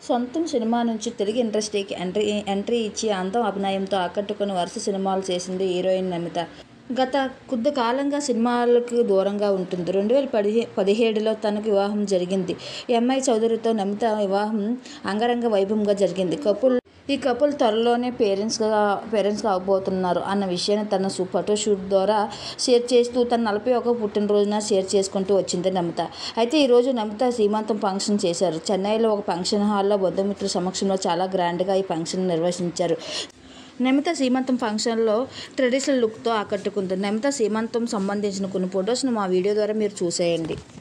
సొంతం సినిమా నుంచి తెలుగు ఇండస్ట్రీకి ఎంట్రీ ఎంట్రీ ఇచ్చి అందం అభినయంతో ఆకట్టుకుని వరుస సినిమాలు చేసింది హీరోయిన్ నమిత గత కొద్ది కాలంగా సినిమాలకు దూరంగా ఉంటుంది రెండు వేల పదిహే పదిహేడులో తనకు వివాహం జరిగింది ఎంఐ చౌదరితో నమిత వివాహం అంగరంగ వైభవంగా జరిగింది కపుల్ ఈ కపుల్ త్వరలోనే పేరెంట్స్గా పేరెంట్స్గా అవబోతున్నారు అన్న విషయాన్ని తన సు ఫోటో షూట్ ద్వారా షేర్ చేస్తూ తన నలభై ఒక పుట్టినరోజున షేర్ చేసుకుంటూ వచ్చింది నమిత అయితే ఈరోజు నమిత సీమంతం ఫంక్షన్ చేశారు చెన్నైలో ఒక ఫంక్షన్ హాల్లో బంధుమిత్రుల సమక్షంలో చాలా గ్రాండ్గా ఈ ఫంక్షన్ నిర్వహించారు నమిత సీమంతం ఫంక్షన్లో ట్రెడిషనల్ లుక్తో ఆకట్టుకుంది నమిత సీమంతం సంబంధించిన కొన్ని ఫొటోస్ను మా వీడియో ద్వారా మీరు చూసేయండి